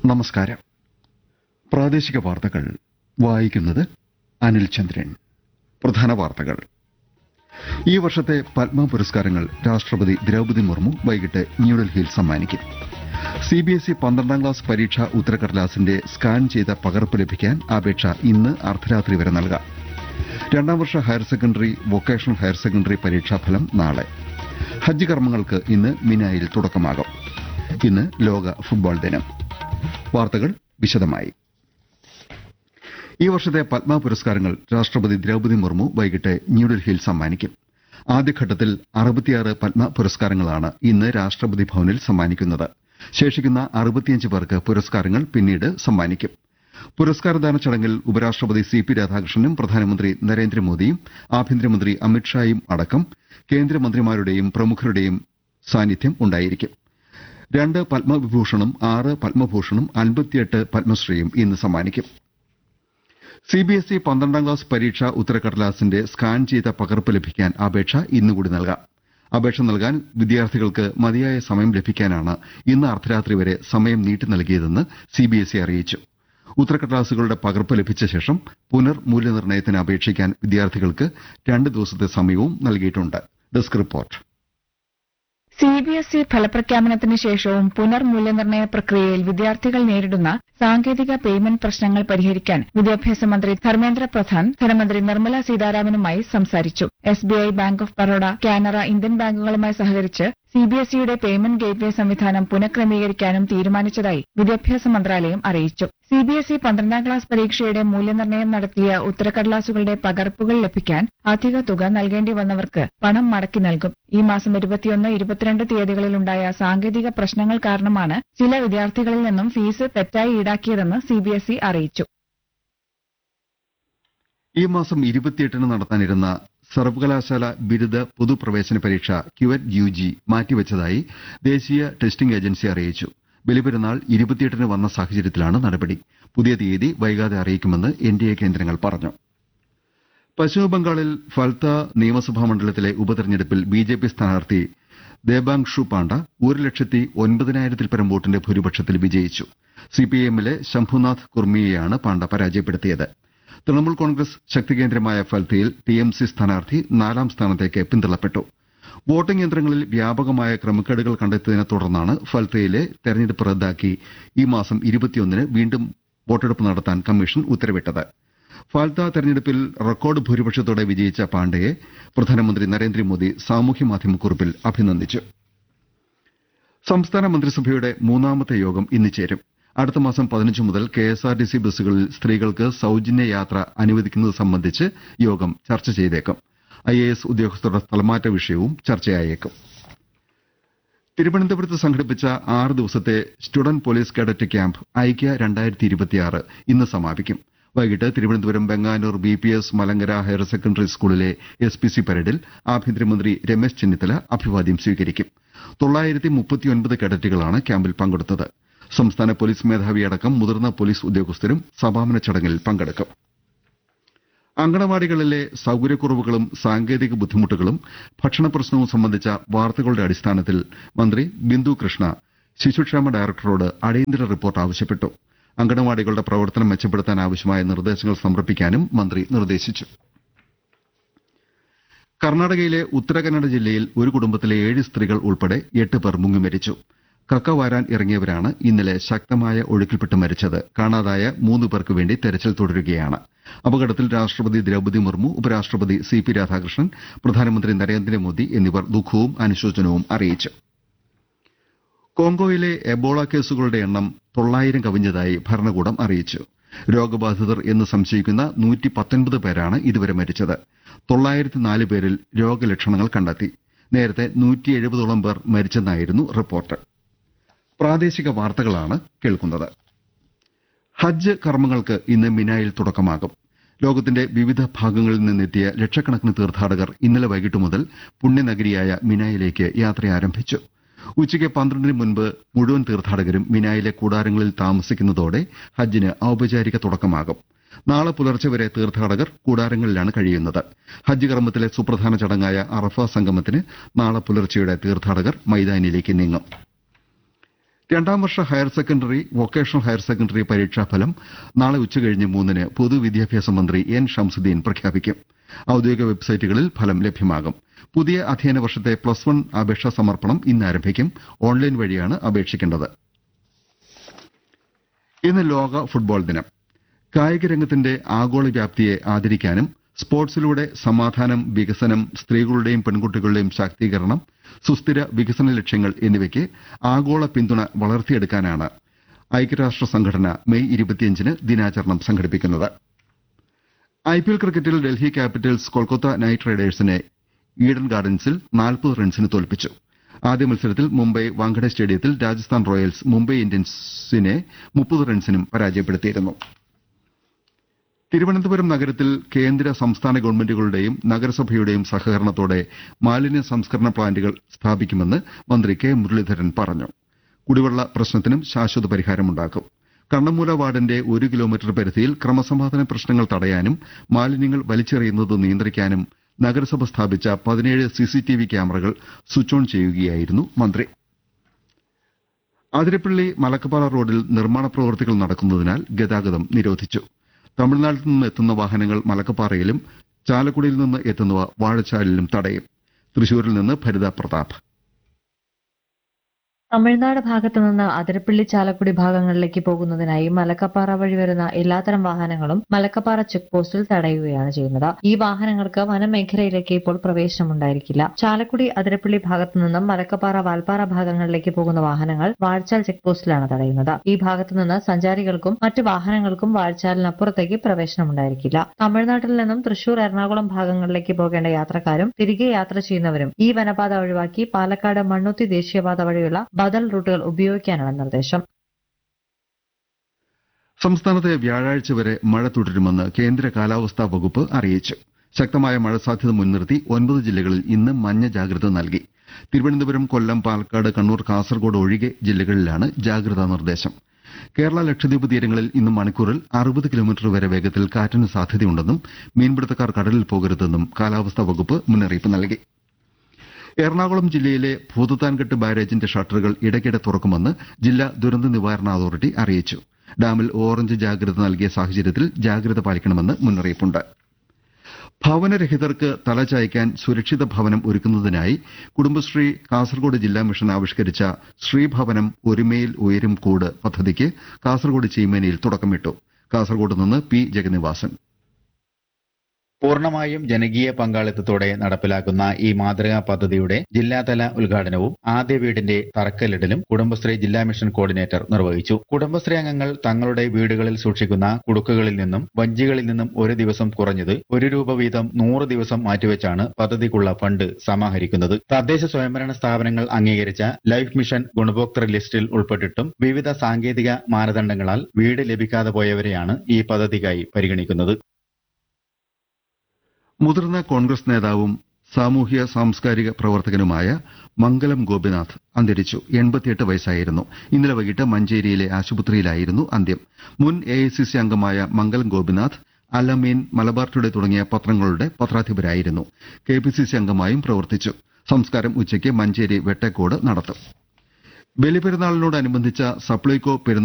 നമസ്കാരം പ്രാദേശിക വാർത്തകൾ വായിക്കുന്നത് അനിൽ ചന്ദ്രൻ പ്രധാന വാർത്തകൾ ഈ വർഷത്തെ പത്മ പുരസ്കാരങ്ങൾ രാഷ്ട്രപതി ദ്രൌപദി മുർമു വൈകിട്ട് ന്യൂഡൽഹിയിൽ സമ്മാനിക്കും സിബിഎസ്ഇ പന്ത്രണ്ടാം ക്ലാസ് പരീക്ഷാ ഉത്തരക്കടലാസിന്റെ സ്കാൻ ചെയ്ത പകർപ്പ് ലഭിക്കാൻ അപേക്ഷ ഇന്ന് അർദ്ധരാത്രി വരെ നൽകാം രണ്ടാം വർഷ higher secondary vocational higher secondary പരീക്ഷാഫലം നാളെ ഹജ്ജ് കർമ്മങ്ങൾക്ക് ഇന്ന് മിനായിൽ തുടക്കമാകും ഇന്ന് ലോക ഫുട്ബോൾ ദിനം വാർത്തകൾ വിശദമായി ഈ വർഷത്തെ പത്മ പുരസ്കാരങ്ങൾ രാഷ്ട്രപതി ദ്രൌപദി മുർമു വൈകിട്ട് ന്യൂഡൽഹിയിൽ സമ്മാനിക്കും ആദ്യഘട്ടത്തിൽ അറുപത്തിയാറ് പത്മ പുരസ്കാരങ്ങളാണ് ഇന്ന് രാഷ്ട്രപതി ഭവനിൽ സമ്മാനിക്കുന്നത് ശേഷിക്കുന്ന അറുപത്തിയഞ്ച് പേർക്ക് പുരസ്കാരങ്ങൾ പിന്നീട് സമ്മാനിക്കും പുരസ്കാരദാന ചടങ്ങിൽ ഉപരാഷ്ട്രപതി സി പി രാധാകൃഷ്ണനും പ്രധാനമന്ത്രി നരേന്ദ്രമോദിയും ആഭ്യന്തരമന്ത്രി അമിത്ഷായും അടക്കം കേന്ദ്രമന്ത്രിമാരുടെയും പ്രമുഖരുടെയും സാന്നിധ്യം ഉണ്ടായിരിക്കും രണ്ട് പത്മവിഭൂഷണും ആറ് പത്മഭൂഷണും അൻപത്തിയെട്ട് പത്മശ്രീയും ഇന്ന് സമ്മാനിക്കും സിബിഎസ്ഇ പന്ത്രണ്ടാം ക്ലാസ് പരീക്ഷാ ഉത്തരക്കടലാസിന്റെ സ്കാൻ ചെയ്ത പകർപ്പ് ലഭിക്കാൻ അപേക്ഷ ഇന്നുകൂടി നൽകാം അപേക്ഷ നൽകാൻ വിദ്യാർത്ഥികൾക്ക് മതിയായ സമയം ലഭിക്കാനാണ് ഇന്ന് അർദ്ധരാത്രി വരെ സമയം നീട്ടി നൽകിയതെന്ന് സിബിഎസ്ഇ അറിയിച്ചു ഉത്തരക്കടലാസുകളുടെ പകർപ്പ് ലഭിച്ച ശേഷം പുനർ മൂല്യനിർണ്ണയത്തിന് അപേക്ഷിക്കാൻ വിദ്യാർത്ഥികൾക്ക് രണ്ട് ദിവസത്തെ സമയവും നൽകിയിട്ടുണ്ട് ഡെസ്ക് റിപ്പോർട്ട് സിബിഎസ്ഇ ഫലപ്രഖ്യാപനത്തിന് ശേഷവും പുനർമൂല്യനിർണ്ണയ പ്രക്രിയയിൽ വിദ്യാർത്ഥികൾ നേരിടുന്ന സാങ്കേതിക പേയ്മെന്റ് പ്രശ്നങ്ങൾ പരിഹരിക്കാൻ വിദ്യാഭ്യാസ മന്ത്രി ധർമ്മേന്ദ്ര പ്രധാൻ ധനമന്ത്രി നിർമ്മല സീതാരാമനുമായി സംസാരിച്ചു SBI bank of Baroda Canara Indian ബാങ്കുകളുമായി സഹകരിച്ച് സിബിഎസ്ഇയുടെ പേയ്മെന്റ് ഗേറ്റ്വേ സംവിധാനം പുനഃക്രമീകരിക്കാനും തീരുമാനിച്ചതായി വിദ്യാഭ്യാസ മന്ത്രാലയം അറിയിച്ചു സിബിഎസ്ഇ പന്ത്രണ്ടാം ക്ലാസ് പരീക്ഷയുടെ മൂല്യനിർണ്ണയം നടത്തിയ ഉത്തരക്കടലാസുകളുടെ പകർപ്പുകൾ ലഭിക്കാൻ അധിക തുക നൽകേണ്ടി വന്നവർക്ക് പണം മടക്കി നൽകും ഈ മാസം ഇരുപത്തിയൊന്ന് ഇരുപത്തിരണ്ട് തീയതികളിലുണ്ടായ സാങ്കേതിക പ്രശ്നങ്ങൾ കാരണമാണ് ചില വിദ്യാർത്ഥികളിൽ നിന്നും ഫീസ് തെറ്റായി ഈടാക്കിയതെന്ന് സിബിഎസ്ഇ അറിയിച്ചു ഈ മാസം ഇരുപത്തിയെട്ടിന് നടത്താനിരുന്ന സർവകലാശാല ബിരുദ പൊതുപ്രവേശന പരീക്ഷ ക്യുവറ്റ് യു ജി മാറ്റിവെച്ചതായി ദേശീയ ടെസ്റ്റിംഗ് ഏജൻസി അറിയിച്ചു ബലിപെരുന്നാൾ ഇരുപത്തിയെട്ടിന് വന്ന സാഹചര്യത്തിലാണ് നടപടി പുതിയ തീയതി വൈകാതെ അറിയിക്കുമെന്ന് എൻഡിഎ കേന്ദ്രങ്ങൾ പറഞ്ഞു പശ്ചിമബംഗാളിൽ ഫൽത്ത നിയമസഭാ മണ്ഡലത്തിലെ ഉപതെരഞ്ഞെടുപ്പിൽ ബിജെപി സ്ഥാനാർത്ഥി ദേബാങ്ഷു പാണ്ഡ ഒരു ലക്ഷത്തി ഒൻപതിനായിരത്തിൽ പരം വോട്ടിന്റെ ഭൂരിപക്ഷത്തിൽ വിജയിച്ചു സിപിഐഎമ്മിലെ ശംഭുനാഥ് കുർമിയെയാണ് പാണ്ഡ പരാജയപ്പെടുത്തിയത് തൃണമൂൽ കോൺഗ്രസ് ശക്തികേന്ദ്രമായ ഫൽത്തയിൽ ടിഎംസി സ്ഥാനാർത്ഥി നാലാം സ്ഥാനത്തേക്ക് പിന്തള്ളപ്പെട്ടു വോട്ടിംഗ് യന്ത്രങ്ങളിൽ വ്യാപകമായ ക്രമക്കേടുകൾ കണ്ടെത്തിയതിനെ തുടർന്നാണ് ഫൽത്തയിലെ തെരഞ്ഞെടുപ്പ് റദ്ദാക്കി ഈ മാസം ഇരുപത്തിയൊന്നിന് വീണ്ടും വോട്ടെടുപ്പ് നടത്താൻ കമ്മീഷൻ ഉത്തരവിട്ടത് ഫാൽത്ത തെരഞ്ഞെടുപ്പിൽ റെക്കോർഡ് ഭൂരിപക്ഷത്തോടെ വിജയിച്ച പാണ്ഡയെ പ്രധാനമന്ത്രി നരേന്ദ്രമോദി സാമൂഹ്യമാധ്യമക്കുറിപ്പിൽ അഭിനന്ദിച്ചു സംസ്ഥാന മന്ത്രിസഭയുടെ മൂന്നാമത്തെ യോഗം ഇന്ന് ചേരും അടുത്ത മാസം പതിനഞ്ച് മുതൽ കെഎസ്ആർടിസി ബസ്സുകളിൽ സ്ത്രീകൾക്ക് സൌജന്യ യാത്ര അനുവദിക്കുന്നത് സംബന്ധിച്ച് യോഗം ചർച്ച ചെയ്തേക്കും ഐഎഎസ് ഉദ്യോഗസ്ഥരുടെ സ്ഥലമാറ്റ വിഷയവും ചർച്ചയായേക്കും തിരുവനന്തപുരത്ത് സംഘടിപ്പിച്ച ആറ് ദിവസത്തെ സ്റ്റുഡന്റ് പോലീസ് കേഡറ്റ് ക്യാമ്പ് ഐക്യ രണ്ടായിരത്തി ഇരുപത്തിയാറ് ഇന്ന് സമാപിക്കും വൈകിട്ട് Thiruvananthapuram Venganoor B P S Malankara higher secondary സ്കൂളിലെ എസ് പി സി പരേഡിൽ ആഭ്യന്തരമന്ത്രി രമേശ് ചെന്നിത്തല അഭിവാദ്യം സ്വീകരിക്കും തൊള്ളായിരത്തി മുപ്പത്തിയൊൻപത് കേഡറ്റുകളാണ് ക്യാമ്പിൽ പങ്കെടുത്തത് സംസ്ഥാന പോലീസ് മേധാവിയടക്കം മുതിർന്ന പോലീസ് ഉദ്യോഗസ്ഥരും സമാപന ചടങ്ങിൽ പങ്കെടുക്കും അങ്കണവാടികളിലെ സൌകര്യക്കുറവുകളും സാങ്കേതിക ബുദ്ധിമുട്ടുകളും ഭക്ഷണ പ്രശ്നവും സംബന്ധിച്ച വാർത്തകളുടെ അടിസ്ഥാനത്തിൽ മന്ത്രി ബിന്ദു കൃഷ്ണ ശിശുക്ഷേമ ഡയറക്ടറോട് അടിയന്തര റിപ്പോർട്ട് ആവശ്യപ്പെട്ടു അങ്കണവാടികളുടെ പ്രവർത്തനം മെച്ചപ്പെടുത്താൻ ആവശ്യമായ നിർദ്ദേശങ്ങൾ സമർപ്പിക്കാനും മന്ത്രി നിർദ്ദേശിച്ചു കർണാടകയിലെ ഉത്തരകന്നഡ ജില്ലയിൽ ഒരു കുടുംബത്തിലെ ഏഴ് സ്ത്രീകൾ ഉൾപ്പെടെ എട്ട് പേർ മുങ്ങിമരിച്ചു കക്ക വാരാൻ ഇറങ്ങിയവരാണ് ഇന്നലെ ശക്തമായ ഒഴുക്കിൽപ്പെട്ട് മരിച്ചത് കാണാതായ മൂന്ന് പേർക്ക് വേണ്ടി തെരച്ചിൽ തുടരുകയാണ് അപകടത്തിൽ രാഷ്ട്രപതി ദ്രൌപദി മുർമു ഉപരാഷ്ട്രപതി സി പി രാധാകൃഷ്ണൻ പ്രധാനമന്ത്രി നരേന്ദ്രമോദി എന്നിവർ ദുഃഖവും അനുശോചനവും അറിയിച്ചു കോങ്കോയിലെ എബോള കേസുകളുടെ എണ്ണം തൊള്ളായിരം കവിഞ്ഞതായി ഭരണകൂടം അറിയിച്ചു രോഗബാധിതർ എന്ന് സംശയിക്കുന്ന നൂറ്റി പത്തൊൻപത് പേരാണ് ഇതുവരെ മരിച്ചത് തൊള്ളായിരത്തി നാല് പേരിൽ രോഗലക്ഷണങ്ങൾ കണ്ടെത്തി നേരത്തെ നൂറ്റി എഴുപതോളം പേർ മരിച്ചെന്നായിരുന്നു റിപ്പോർട്ട് പ്രാദേശിക വാർത്തകളാണ് കേൾക്കുന്നത് ഹജ്ജ് കർമ്മങ്ങൾക്ക് ഇന്ന് മിനായിൽ തുടക്കമാകും ലോകത്തിന്റെ വിവിധ ഭാഗങ്ങളിൽ നിന്നെത്തിയ ലക്ഷക്കണക്കിന് തീർത്ഥാടകർ ഇന്നലെ വൈകിട്ട് മുതൽ പുണ്യനഗരിയായ മിനായിലേക്ക് യാത്ര ആരംഭിച്ചു ഉച്ചയ്ക്ക് പന്ത്രണ്ടിന് മുൻപ് മുഴുവൻ തീർത്ഥാടകരും മിനായിലെ കൂടാരങ്ങളിൽ താമസിക്കുന്നതോടെ ഹജ്ജിന് ഔപചാരിക തുടക്കമാകും നാളെ പുലർച്ചെ വരെ തീർത്ഥാടകർ കൂടാരങ്ങളിലാണ് കഴിയുന്നത് ഹജ്ജ് കർമ്മത്തിലെ സുപ്രധാന ചടങ്ങായ അറഫ സംഗമത്തിന് നാളെ പുലർച്ചെയോടെ തീർത്ഥാടകർ മൈതാനിയിലേക്ക് നീങ്ങും രണ്ടാം വർഷ higher secondary vocational higher secondary പരീക്ഷാഫലം നാളെ ഉച്ചകഴിഞ്ഞ് മൂന്നിന് പൊതുവിദ്യാഭ്യാസ മന്ത്രി എൻ ഷംസുദ്ദീൻ പ്രഖ്യാപിക്കും ഔദ്യോഗിക വെബ്സൈറ്റുകളിൽ ഫലം ലഭ്യമാകും പുതിയ അധ്യയന വർഷത്തെ പ്ലസ് വൺ അപേക്ഷാ സമർപ്പണം ഇന്ന് ആരംഭിക്കും ഓൺലൈൻ വഴിയാണ് അപേക്ഷിക്കേണ്ടത് ഇന്ന് ലോക ഫുട്ബോൾ ദിനം കായിക രംഗത്തിന്റെ ആഗോള വ്യാപ്തിയെ ആദരിക്കാനും സ്പോർട്സിലൂടെ സമാധാനം വികസനം സ്ത്രീകളുടെയും പെൺകുട്ടികളുടെയും ശാക്തീകരണം സുസ്ഥിര വികസന ലക്ഷ്യങ്ങൾ എന്നിവയ്ക്ക് ആഗോള പിന്തുണ വളർത്തിയെടുക്കാനാണ് ഐക്യരാഷ്ട്ര സംഘടന മെയ് ഇരുപത്തിയഞ്ചിന് ദിനാചരണം സംഘടിപ്പിക്കുന്നത് ഐപിഎൽ ക്രിക്കറ്റിൽ ഡൽഹി ക്യാപിറ്റൽസ് കൊൽക്കത്ത നൈറ്റ് റൈഡേഴ്സിനെ ഈഡൻ ഗാർഡൻസിൽ നാൽപ്പത് റൺസിന് തോൽപ്പിച്ചു ആദ്യ മത്സരത്തിൽ മുംബൈ വാങ്കഡെ സ്റ്റേഡിയത്തിൽ രാജസ്ഥാൻ റോയൽസ് മുംബൈ ഇന്ത്യൻസിനെ മുപ്പത് റൺസിനും പരാജയപ്പെടുത്തിയിരുന്നു തിരുവനന്തപുരം നഗരത്തിൽ കേന്ദ്ര സംസ്ഥാന ഗവൺമെന്റുകളുടെയും നഗരസഭയുടെയും സഹകരണത്തോടെ മാലിന്യ സംസ്കരണ പ്ലാന്റുകൾ സ്ഥാപിക്കുമെന്ന് മന്ത്രി കെ മുരളീധരൻ പറഞ്ഞു കുടിവെള്ള പ്രശ്നത്തിനും ശാശ്വത പരിഹാരമുണ്ടാക്കും കണ്ണമൂല വാർഡിന്റെ ഒരു കിലോമീറ്റർ പരിധിയിൽ ക്രമസമാധാന പ്രശ്നങ്ങൾ തടയാനും മാലിന്യങ്ങൾ വലിച്ചെറിയുന്നത് നിയന്ത്രിക്കാനും നഗരസഭ സ്ഥാപിച്ച പതിനേഴ് സിസിടിവി ക്യാമറകൾ സ്വിച്ച് ഓൺ ചെയ്യുകയായിരുന്നു മന്ത്രി അതിരപ്പള്ളി മലക്കപ്പാറ റോഡിൽ നിർമ്മാണ പ്രവൃത്തികൾ നടക്കുന്നതിനാൽ ഗതാഗതം നിരോധിച്ചു തമിഴ്നാട്ടിൽ നിന്ന് എത്തുന്ന വാഹനങ്ങൾ മലക്കപ്പാറയിലും ചാലക്കുടിയിൽ നിന്ന് എത്തുന്നവ വാഴച്ചാലിലും തടയും തൃശൂരിൽ നിന്ന് ഭരിത പ്രതാപ് തമിഴ്നാട് ഭാഗത്തു നിന്ന് അതിരപ്പള്ളി ചാലക്കുടി ഭാഗങ്ങളിലേക്ക് പോകുന്നതിനായി മലക്കപ്പാറ വഴി വരുന്ന എല്ലാത്തരം വാഹനങ്ങളും മലക്കപ്പാറ ചെക്ക് പോസ്റ്റിൽ തടയുകയാണ് ചെയ്യുന്നത് ഈ വാഹനങ്ങൾക്ക് വനമേഖലയിലേക്ക് ഇപ്പോൾ പ്രവേശനമുണ്ടായിരിക്കില്ല ചാലക്കുടി അതിരപ്പള്ളി ഭാഗത്തു നിന്നും മലക്കപ്പാറ വാൽപ്പാറ ഭാഗങ്ങളിലേക്ക് പോകുന്ന വാഹനങ്ങൾ വാഴ്ചാൽ ചെക്ക് പോസ്റ്റിലാണ് തടയുന്നത് ഈ ഭാഗത്തു നിന്ന് സഞ്ചാരികൾക്കും മറ്റു വാഹനങ്ങൾക്കും വാഴ്ചാലിനപ്പുറത്തേക്ക് പ്രവേശനമുണ്ടായിരിക്കില്ല തമിഴ്നാട്ടിൽ നിന്നും തൃശൂർ എറണാകുളം ഭാഗങ്ങളിലേക്ക് പോകേണ്ട യാത്രക്കാരും തിരികെ യാത്ര ചെയ്യുന്നവരും ഈ വനപാത ഒഴിവാക്കി പാലക്കാട് മണ്ണുത്തി ദേശീയപാത വഴിയുള്ള ബദൽ റൂട്ടുകൾ ഉപയോഗിക്കാനാണ് നിർദ്ദേശം സംസ്ഥാനത്തെ വ്യാഴാഴ്ച വരെ മഴ തുടരുമെന്ന് കേന്ദ്ര കാലാവസ്ഥാ വകുപ്പ് അറിയിച്ചു ശക്തമായ മഴ സാധ്യത മുൻനിർത്തി ഒൻപത് ജില്ലകളിൽ ഇന്ന് മഞ്ഞ ജാഗ്രത നൽകി തിരുവനന്തപുരം കൊല്ലം പാലക്കാട് കണ്ണൂർ കാസർഗോഡ് ഒഴികെ ജില്ലകളിലാണ് ജാഗ്രതാ നിർദ്ദേശം കേരള ലക്ഷദ്വീപ് തീരങ്ങളിൽ ഇന്ന് മണിക്കൂറിൽ അറുപത് കിലോമീറ്റർ വരെ വേഗത്തിൽ കാറ്റിന് സാധ്യതയുണ്ടെന്നും മീൻപിടുത്തക്കാർ കടലിൽ പോകരുതെന്നും കാലാവസ്ഥാ വകുപ്പ് മുന്നറിയിപ്പ് നൽകി എറണാകുളം ജില്ലയിലെ ഭൂതത്താൻകെട്ട് ബാരേജിന്റെ ഷട്ടറുകൾ ഇടയ്ക്കിടെ തുറക്കുമെന്ന് ജില്ലാ ദുരന്ത നിവാരണ അതോറിറ്റി അറിയിച്ചു ഡാമിൽ ഓറഞ്ച് ജാഗ്രത നൽകിയ സാഹചര്യത്തിൽ ജാഗ്രത പാലിക്കണമെന്ന് മുന്നറിയിപ്പുണ്ട് ഭവനരഹിതർക്ക് തലചായ്ക്കാൻ സുരക്ഷിത ഭവനം ഒരുക്കുന്നതിനായി കുടുംബശ്രീ കാസർഗോഡ് ജില്ലാ മിഷൻ ആവിഷ്കരിച്ച ശ്രീഭവനം ഒരുമയിൽ ഉയരും കൂട് പദ്ധതിക്ക് കാസർഗോഡ് ചീമേനിയിൽ തുടക്കമിട്ടു കാസർഗോഡ് നിന്ന് പി ജഗന്നിവാസൻ പൂർണ്ണമായും ജനകീയ പങ്കാളിത്തത്തോടെ നടപ്പിലാക്കുന്ന ഈ മാതൃകാ പദ്ധതിയുടെ ജില്ലാതല ഉദ്ഘാടനവും ആദ്യ വീടിന്റെ തറക്കല്ലിടലും കുടുംബശ്രീ ജില്ലാ മിഷൻ കോർഡിനേറ്റർ നിർവഹിച്ചു കുടുംബശ്രീ അംഗങ്ങൾ തങ്ങളുടെ വീടുകളിൽ സൂക്ഷിക്കുന്ന കുടുക്കുകളിൽ നിന്നും വഞ്ചികളിൽ നിന്നും ഒരു ദിവസം കുറഞ്ഞത് ഒരു രൂപ വീതം നൂറ് ദിവസം മാറ്റിവെച്ചാണ് പദ്ധതിക്കുള്ള ഫണ്ട് സമാഹരിക്കുന്നത് തദ്ദേശ സ്വയംഭരണ സ്ഥാപനങ്ങൾ അംഗീകരിച്ച ലൈഫ് മിഷൻ ഗുണഭോക്തൃ ലിസ്റ്റിൽ ഉൾപ്പെട്ടിട്ടും വിവിധ സാങ്കേതിക മാനദണ്ഡങ്ങളാൽ വീട് ലഭിക്കാതെ പോയവരെയാണ് ഈ പദ്ധതിക്കായി പരിഗണിക്കുന്നത് മുതിർന്ന കോൺഗ്രസ് നേതാവും സാമൂഹ്യ സാംസ്കാരിക പ്രവർത്തകനുമായ മംഗലം ഗോപിനാഥ് അന്തരിച്ചു എൺപത്തിയെട്ട് വയസ്സായിരുന്നു ഇന്നലെ വൈകിട്ട് മഞ്ചേരിയിലെ ആശുപത്രിയിലായിരുന്നു അന്ത്യം മുൻ എ അംഗമായ മംഗലം ഗോപിനാഥ് അലമീൻ മലബാർ ടുഡേ തുടങ്ങിയ പത്രങ്ങളുടെ പത്രാധിപരായിരുന്നു കെ പി സി സി അംഗമായും പ്രവർത്തിച്ചു സംസ്കാരം ഉച്ചയ്ക്ക് മഞ്ചേരി വെട്ടക്കോട് നടത്തും ബലിപെരുന്നാളിനോടനുബന്ധിച്ച സപ്ലൈകോ പെരുന്നാൾ